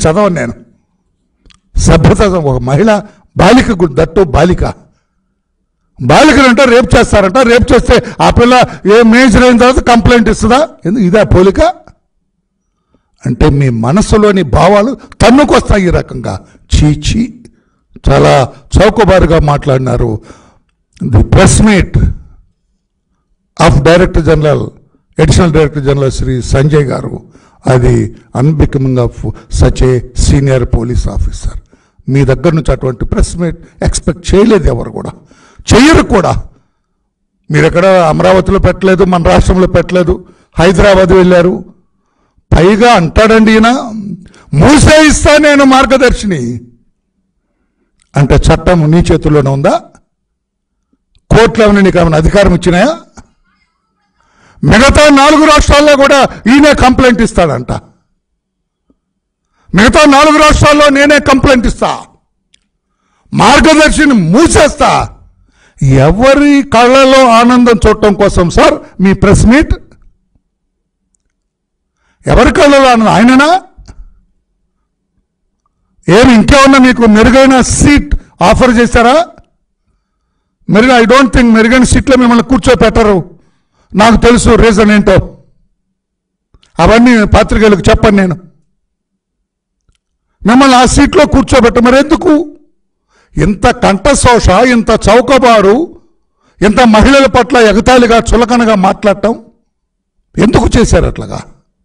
చదవను నేను సభ్యత ఒక మహిళ బాలిక గు- దట్టు బాలిక బాలికలంటే రేపు చేస్తారంట రేపు చేస్తే ఆ పిల్ల ఏ మేజర్ అయిన తర్వాత కంప్లైంట్ ఇస్తుందా ఎందు- ఇదా పోలిక అంటే మీ మనసులోని భావాలు తన్నుకొస్తాయి ఈ రకంగా చీచి చాలా చౌకబారుగా మాట్లాడినారు the press meet of director general additional director general Shri Sanjay గారు అది unbecoming of such a senior police officer మీ దగ్గర నుంచి అటువంటి ప్రెస్ మీట్ ఎక్స్పెక్ట్ చేయలేదు ఎవరు కూడా చెయ్యరు కూడా మీరు ఎక్కడ అమరావతిలో పెట్టలేదు మన రాష్ట్రంలో పెట్టలేదు హైదరాబాద్ వెళ్ళారు పైగా అంటాడండి ఈయన మూసేయిస్తా నేను మార్గదర్శిని అంటే చట్టం నీ చేతుల్లోనే ఉందా కోర్టులో ఏమైనా నీకు ఏమైనా అధికారం ఇచ్చినాయా మిగతా నాలుగు రాష్ట్రాల్లో కూడా ఈయనే కంప్లైంట్ ఇస్తాడంట మిగతా నాలుగు రాష్ట్రాల్లో నేనే కంప్లైంట్ ఇస్తా మార్గదర్శిని మూసేస్తా ఎవరి కళ్ళలో ఆనందం చూడటం కోసం సార్ మీ ప్రెస్ మీట్ ఎవరి కళ్ళలో ఆనందం ఆయననా ఏమి ఇంకేమన్నా మీకు మెరుగైన సీట్ ఆఫర్ చేశారా మెరుగు ఐ డోంట్ థింక్ మెరుగైన సీట్లో మిమ్మల్ని కూర్చోపెట్టరు నాకు తెలుసు రీజన్ ఏంటో అవన్నీ పాత్రికేయులకు చెప్పను నేను మిమ్మల్ని ఆ సీట్లో కూర్చోబెట్ట మరి ఎందుకు ఇంత కంఠశోష ఇంత చౌకబారు ఇంత మహిళల పట్ల ఎగతాళిగా చులకనగా మాట్లాడటం ఎందుకు చేశారు అట్లాగా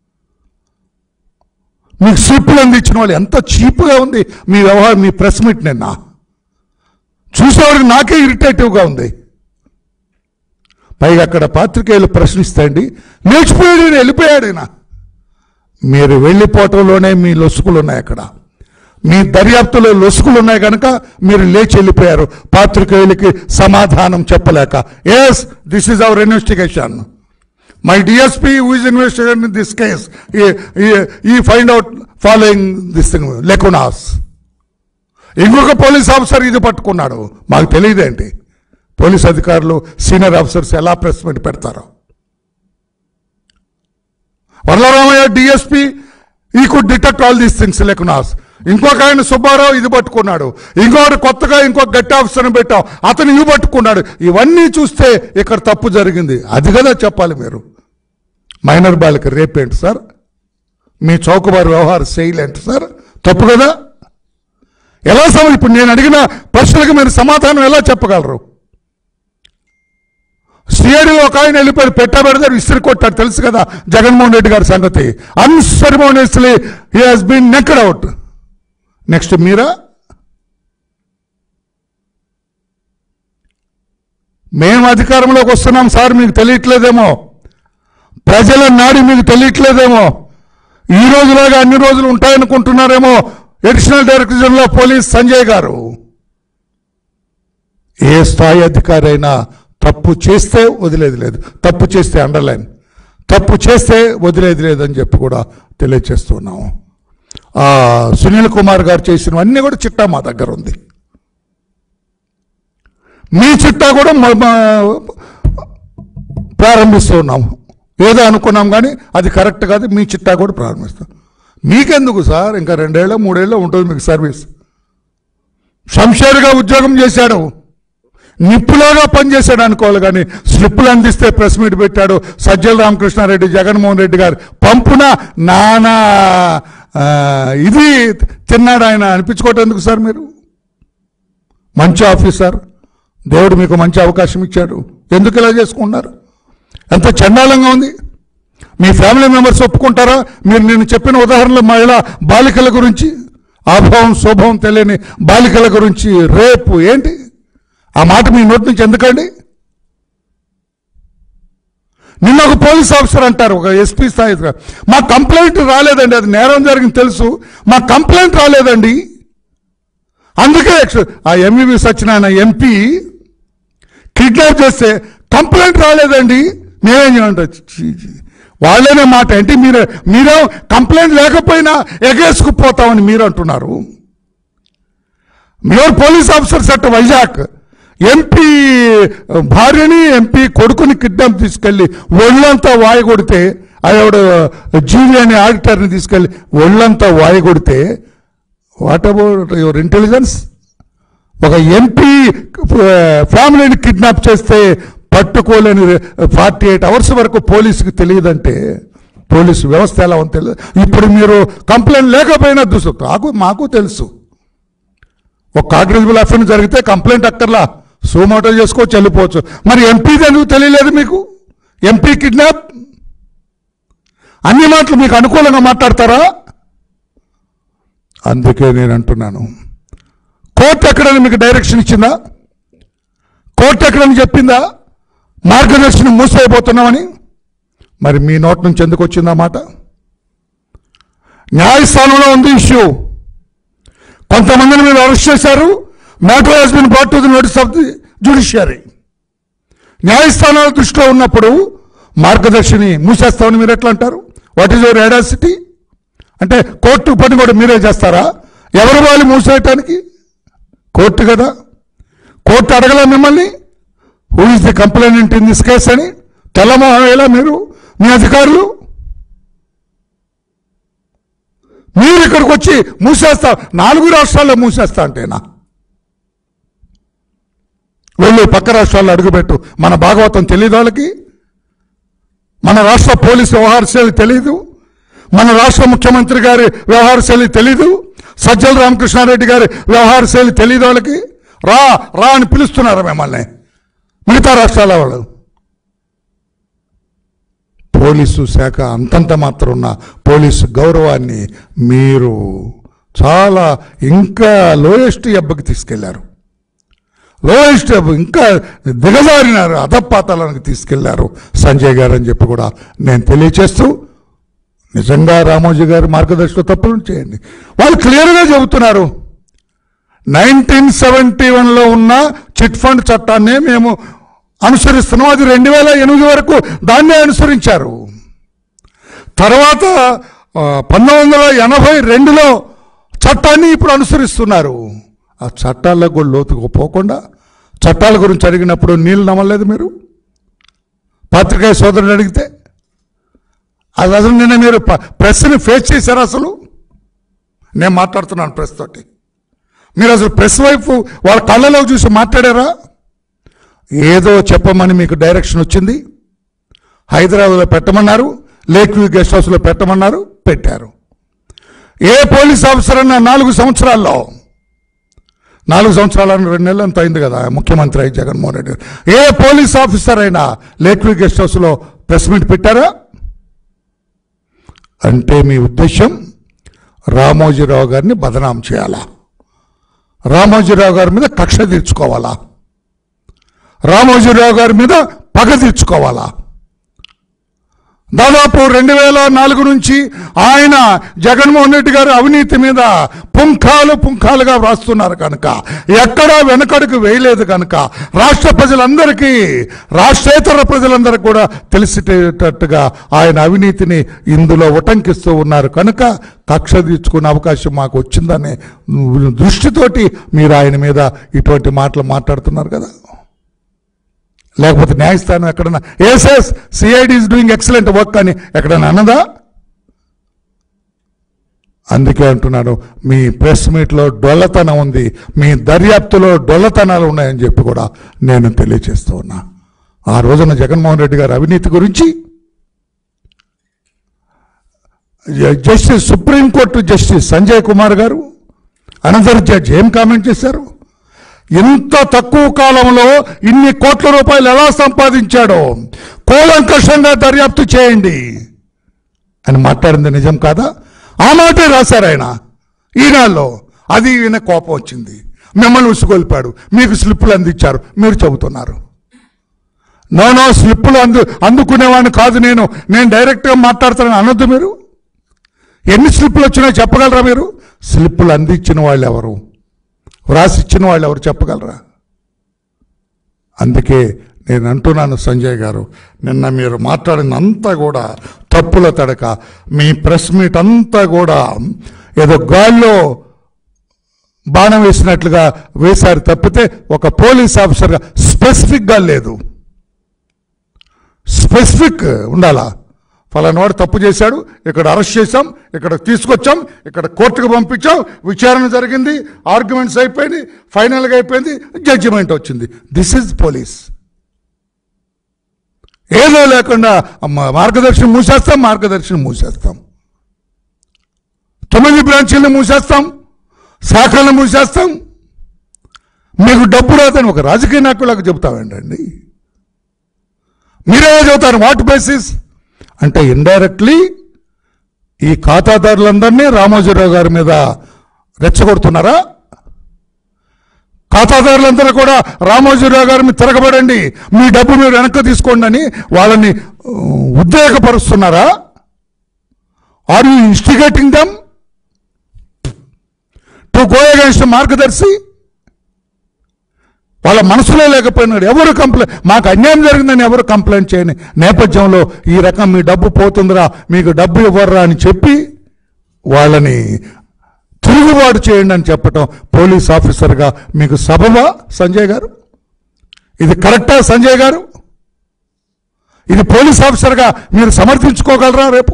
మీకు స్లిప్పులు అందించిన వాళ్ళు ఎంత చీప్గా ఉంది మీ వ్యవహారం మీ ప్రెస్ మీట్ నిన్న చూసేవాడికి నాకే ఇరిటేటివ్గా ఉంది పైగా అక్కడ పాత్రికేయులు ప్రశ్నిస్తాండి లేచిపోయాడు ఈయన, వెళ్ళిపోయాడు ఈయన మీరు వెళ్ళిపోవటంలోనే మీ లొసుకులు ఉన్నాయి అక్కడ మీ దర్యాప్తులో లొసుకులు ఉన్నాయి కనుక మీరు లేచి వెళ్ళిపోయారు పాత్రికేయులకి సమాధానం చెప్పలేక yes this is our investigation my DSP who is investigation in this case he find out following this thing lacunas ఇంకొక పోలీస్ ఆఫీసర్ ఇది పట్టుకున్నాడు మాకు తెలియదేంటి పోలీస్ అధికారులు సీనియర్ ఆఫీసర్స్ ఎలా ప్రెస్ మీట్ పెడతారో వరలరామయ్య DSP he could detect all these things lacunas ఇంకొక ఆయన సుబ్బారావు ఇది పట్టుకున్నాడు ఇంకొకటి కొత్తగా ఇంకొక గట్టి ఆఫీసర్ని పెట్టాం అతను ఇవి పట్టుకున్నాడు ఇవన్నీ చూస్తే ఇక్కడ తప్పు జరిగింది అది కదా చెప్పాలి మీరు మైనర్ బాలిక రేపేంటి సార్ మీ చౌకబారు వ్యవహార శైలి ఏంటి సార్ తప్పు కదా ఎలా సమ ఇప్పుడు నేను అడిగిన ప్రశ్నలకు మీరు సమాధానం ఎలా చెప్పగలరు సిఐడిలో ఒక ఆయన వెళ్ళిపోయి పెట్టబెడితే విసిరి కొట్టాడు తెలుసు కదా జగన్మోహన్ రెడ్డి గారి సంగతి unceremoniously he has been knocked out next మీరా మేము అధికారంలోకి వస్తున్నాం సార్ మీకు తెలియట్లేదేమో ప్రజల నాడి మీకు తెలియట్లేదేమో ఈ రోజులాగా అన్ని రోజులు ఉంటాయనుకుంటున్నారేమో additional director general of police Sanjay గారు ఏ స్థాయి అధికారి అయినా తప్పు చేస్తే వదిలేది లేదు తప్పు చేస్తే అండర్లైన్ తప్పు చేస్తే వదిలేది లేదని చెప్పి కూడా తెలియజేస్తున్నాము ఆ, సునీల్ కుమార్ గారు చేసినవన్నీ కూడా చిట్టా మా దగ్గర ఉంది మీ చిట్టా కూడా మ- మ- ప్రారంభిస్తూ ఉన్నాము ఏదో అనుకున్నాం కానీ అది కరెక్ట్ కాదు మీ చిట్టా కూడా ప్రారంభిస్తాం మీకెందుకు సార్ ఇంకా రెండేళ్ళ మూడేళ్ళ ఉంటుంది మీకు సర్వీస్ శంషేర్గా ఉద్యోగం చేశాడు నిప్పులాగా పనిచేశాడు అనుకోవాలి కానీ స్లిప్పులు అందిస్తే ప్రెస్ మీట్ పెట్టాడు సజ్జల రామకృష్ణారెడ్డి జగన్మోహన్ రెడ్డి గారు పంపున నానా ఆ, ఇది తిన్నాడు ఆయన అనిపించుకోవటం ఎందుకు సార్ మీరు మంచి ఆఫీసర్ దేవుడు మీకు మంచి అవకాశం ఇచ్చాడు ఎందుకు ఇలా చేసుకున్నారు ఎంత చండాలంగా ఉంది మీ ఫ్యామిలీ మెంబర్స్ ఒప్పుకుంటారా మీరు నేను చెప్పిన ఉదాహరణలు మహిళా బాలికల గురించి ఆభావం శోభం తెలియని బాలికల గురించి రేపు ఏంటి ఆ మాట మీ నోటి నుంచి ఎందుకండి నిన్న ఒక పోలీస్ ఆఫీసర్ అంటారు ఒక ఎస్పీ స్థాయి అధికారి, మా కంప్లైంట్ రాలేదండి అది నేరం జరిగింది తెలుసు మా కంప్లైంట్ రాలేదండి అందుకే ఎక్స్- ఆ ఎంఈవి సత్యనారాయణ ఎంపీ కిడ్నాప్ చేస్తే కంప్లైంట్ రాలేదండి మేమేం చేయమంటాం ఛీ, ఛీ. వాళ్ళేనే మాట ఏంటి మీరు మీరే కంప్లైంట్ లేకపోయినా ఎగేసుకుపోతామని మీరు అంటున్నారు మ్యూర్ police officers at Vizag MP భార్యని ఎంపీ కొడుకుని కిడ్నాప్ తీసుకెళ్లి ఒళ్ళంతా వాయి కొడితే ఆవిడ జీవి అనే ఆడిటర్ని తీసుకెళ్లి ఒళ్ళంతా వాయి కొడితే వాట్ అబౌట్ యువర్ ఇంటెలిజెన్స్ ఒక ఎంపీ ఫ్యామిలీని కిడ్నాప్ చేస్తే పట్టుకోలేని ఫార్టీ ఎయిట్ అవర్స్ వరకు పోలీసుకి తెలియదంటే పోలీసు వ్యవస్థ ఎలా ఉందో తెలియదు ఇప్పుడు మీరు కంప్లైంట్ లేకపోయినా దుసు నాకు మాకు తెలుసు ఒక కాగ్నిజబుల్ అఫెన్స్ జరిగితే కంప్లైంట్ అక్కర్లా సోమోటో చేసుకోవచ్చు వెళ్ళిపోవచ్చు మరి ఎంపీది ఎందుకు తెలియలేదు మీకు ఎంపీ కిడ్నాప్ అన్ని మాటలు మీకు అనుకూలంగా మాట్లాడతారా అందుకే నేను అంటున్నాను కోర్టు ఎక్కడైనా మీకు డైరెక్షన్ ఇచ్చిందా కోర్టు ఎక్కడని చెప్పిందా మార్గదర్శనం మూసైపోతున్నామని మరి మీ నోట్ నుంచి ఎందుకు వచ్చిందా మాట న్యాయస్థానంలో ఉంది ఇష్యూ కొంతమందిని మీరు అరెస్ట్ చేశారు matter has been brought to the notice of the judiciary న్యాయస్థానాల దృష్టిలో ఉన్నప్పుడు మార్గదర్శిని మూసేస్తామని మీరు ఎట్లా అంటారు వాట్ ఈజ్ యువర్ ఐడాసిటీ అంటే కోర్టు పని కూడా మీరే చేస్తారా ఎవరు వాళ్ళు మూసేయటానికి కోర్టు కదా కోర్టు అడగల మిమ్మల్ని who is the complaint in this case అని తెల్లమోహం ఎలా మీరు మీ అధికారులు మీరు ఇక్కడికి వచ్చి మూసేస్తా నాలుగు రాష్ట్రాల్లో మూసేస్తా అంటేనా వెళ్ళు పక్క రాష్ట్రాల్లో అడుగుపెట్టు మన భాగవతం తెలియదు వాళ్ళకి మన రాష్ట్ర పోలీసు వ్యవహార శైలి తెలీదు మన రాష్ట్ర ముఖ్యమంత్రి గారి వ్యవహార శైలి తెలీదు సజ్జల రామకృష్ణారెడ్డి గారి వ్యవహార శైలి తెలియదు వాళ్ళకి రా రా అని పిలుస్తున్నారు మిమ్మల్ని మిగతా రాష్ట్రాల వాళ్ళు పోలీసు శాఖ అంతంత మాత్రం ఉన్న పోలీసు గౌరవాన్ని మీరు చాలా ఇంకా లోయెస్ట్ ఎబ్బకి తీసుకెళ్లారు లోయెస్ట్ ఎబ్బ ఇంకా దిగజారినారు అధపాతాలకు తీసుకెళ్లారు సంజయ్ గారు అని చెప్పి కూడా నేను తెలియచేస్తూ నిజంగా రామోజీ గారి మార్గదర్శక తప్పులు చేయండి వాళ్ళు క్లియర్గా చెబుతున్నారు నైన్టీన్ సెవెంటీ వన్లో ఉన్న చిట్ ఫండ్ చట్టాన్నే మేము అనుసరిస్తున్నాం అది రెండు వేల ఎనిమిది వరకు దాన్నే అనుసరించారు తర్వాత ఆ, పంతొమ్మిది వందల ఎనభై రెండులో చట్టాన్ని ఇప్పుడు అనుసరిస్తున్నారు ఆ చట్టాల్లో కూడా లోతుకు పోకుండా చట్టాల గురించి అడిగినప్పుడు నీళ్ళు నమ్మలేదు మీరు పాత్రికేయ సోదరుడు అడిగితే అది అసలు నిన్న మీరు ప- ప్రెస్ని ఫేస్ చేశారు అసలు నేను మాట్లాడుతున్నాను ప్రెస్ తోటి మీరు అసలు ప్రెస్ వైపు వాళ్ళ కళ్ళలో చూసి మాట్లాడారా ఏదో చెప్పమని మీకు డైరెక్షన్ వచ్చింది హైదరాబాద్లో పెట్టమన్నారు లేక్ వ్యూ గెస్ట్ హౌస్లో పెట్టమన్నారు పెట్టారు ఏ పోలీస్ ఆఫీసర్ అన్నా నాలుగు సంవత్సరాల్లో నాలుగు సంవత్సరాలను రెండు నెలలు అంత అయింది కదా ముఖ్యమంత్రి అయి జగన్మోహన్ రెడ్డి గారు. ఏ పోలీస్ ఆఫీసర్ అయినా లేక్ వ్యూ గెస్ట్ హౌస్లో ప్రెస్ మీట్ పెట్టారా అంటే మీ ఉద్దేశం రామోజీరావు గారిని బదనాం చేయాలా రామోజీరావు గారి మీద కక్ష తీర్చుకోవాలా రామోజీరావు గారి మీద పగ తీర్చుకోవాలా దాదాపు రెండు వేల నాలుగు నుంచి ఆయన జగన్మోహన్ రెడ్డి గారు అవినీతి మీద పుంఖాలు పుంఖాలుగా వ్రాస్తున్నారు కనుక ఎక్కడా వెనకడుగు వేయలేదు కనుక రాష్ట్ర ప్రజలందరికీ రాష్ట్రేతర ప్రజలందరికీ కూడా తెలిసేటట్టుగా ఆయన అవినీతిని ఇందులో ఉటంకిస్తూ ఉన్నారు కనుక కక్ష తీర్చుకునే అవకాశం మాకు వచ్చిందనే దృష్టితోటి మీరు ఆయన మీద ఇటువంటి మాటలు మాట్లాడుతున్నారు కదా లేకపోతే న్యాయస్థానం ఎక్కడన్నా SS CID is doing excellent work అని ఎక్కడన్నా అన్నదా అందుకే అంటున్నాను మీ ప్రెస్ మీట్లో డొల్లతనం ఉంది మీ దర్యాప్తులో డొల్లతనాలు ఉన్నాయని చెప్పి కూడా నేను తెలియజేస్తూ ఉన్నా ఆ రోజున జగన్మోహన్ రెడ్డి గారి అవినీతి గురించి జ- justice supreme court justice Sanjay Kumar గారు అనదర్ జడ్జ్ ఏం కామెంట్ చేశారు ఇంత తక్కువ కాలంలో ఇన్ని కోట్ల రూపాయలు ఎలా సంపాదించాడో కూలంకషంగా దర్యాప్తు చేయండి అని మాట్లాడింది నిజం కాదా ఆ మాటే రాశారు ఆయన ఈనాల్లో అది ఈయన కోపం వచ్చింది మిమ్మల్ని ఉసుగొల్పాడు మీకు స్లిప్పులు అందించారు మీరు చెబుతున్నారు నో నో స్లిప్పులు అందు అందుకునేవాడిని కాదు నేను నేను డైరెక్ట్గా మాట్లాడతానని అనొద్దు మీరు ఎన్ని స్లిప్పులు వచ్చినా చెప్పగలరా మీరు స్లిప్పులు అందించిన వాళ్ళు ఎవరు వ్రాసిచ్చిన వాళ్ళు ఎవరు చెప్పగలరా అందుకే నేను అంటున్నాను సంజయ్ గారు నిన్న మీరు మాట్లాడినంతా కూడా తప్పుల తడక మీ ప్రెస్ మీట్ అంతా కూడా ఏదో గాల్లో బాణం వేసినట్లుగా వేశారు తప్పితే ఒక పోలీస్ ఆఫీసర్గా స్పెసిఫిక్గా లేదు స్పెసిఫిక్ ఉండాలా ఫలానా వాడు తప్పు చేశాడు ఇక్కడ అరెస్ట్ చేశాం ఇక్కడ తీసుకొచ్చాం ఇక్కడ కోర్టుకు పంపించాం విచారణ జరిగింది ఆర్గ్యుమెంట్స్ అయిపోయింది ఫైనల్గా అయిపోయింది జడ్జిమెంట్ వచ్చింది దిస్ ఇస్ పోలీస్ ఏదో లేకుండా మ- మార్గదర్శనం మూసేస్తాం మార్గదర్శనం మూసేస్తాం తొమ్మిది బ్రాంచీలను మూసేస్తాం శాఖలను మూసేస్తాం మీకు డబ్బు రాదని ఒక రాజకీయ నాయకులకు చెబుతామండి మీరే చెబుతారు వాట్ బేసిస్ అంటే ఇండైరెక్ట్లీ ఈ ఖాతాదారులందరినీ రామోజీరావు గారి మీద రెచ్చగొడుతున్నారా ఖాతాదారులందరూ కూడా రామోజీరావు గారి మీద తిరగబడండి మీ డబ్బు మీరు వెనక్కి తీసుకోండి అని వాళ్ళని ఆ, ఉద్రేకపరుస్తున్నారా are you instigating them to go against Margadarsi వాళ్ళ మనసులో లేకపోయినాడు ఎవరు కంప్లైంట్ మాకు అన్యాయం జరిగిందని ఎవరు కంప్లైంట్ చేయని నేపథ్యంలో ఈ రకం మీ డబ్బు పోతుందిరా మీకు డబ్బు ఇవ్వర్రా అని చెప్పి వాళ్ళని తిరుగుబాటు చేయండి అని చెప్పటం పోలీస్ ఆఫీసర్గా మీకు సబబా సంజయ్ గారు ఇది కరెక్టా సంజయ్ గారు ఇది పోలీస్ ఆఫీసర్గా మీరు సమర్థించుకోగలరా రేపు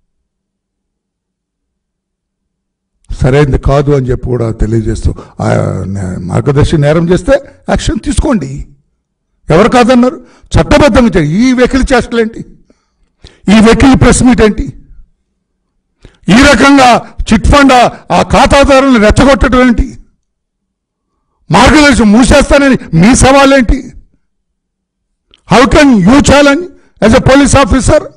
సరైనది కాదు అని చెప్పి కూడా తెలియజేస్తూ ఆ నే- మార్గదర్శి నేరం చేస్తే యాక్షన్ తీసుకోండి ఎవరు కాదన్నారు చట్టబద్ధంగా చేయండి ఈ వెకిలి చేష్టలు ఏంటి ఈ వెకిలి ప్రెస్ మీట్ ఏంటి ఈ రకంగా చిట్ ఫండ్ ఆ- ఆ ఖాతాదారులను రెచ్చగొట్టడం ఏంటి మార్గదర్శి మూసేస్తానని మీ సవాల్ ఏంటి how can you challenge as a police officer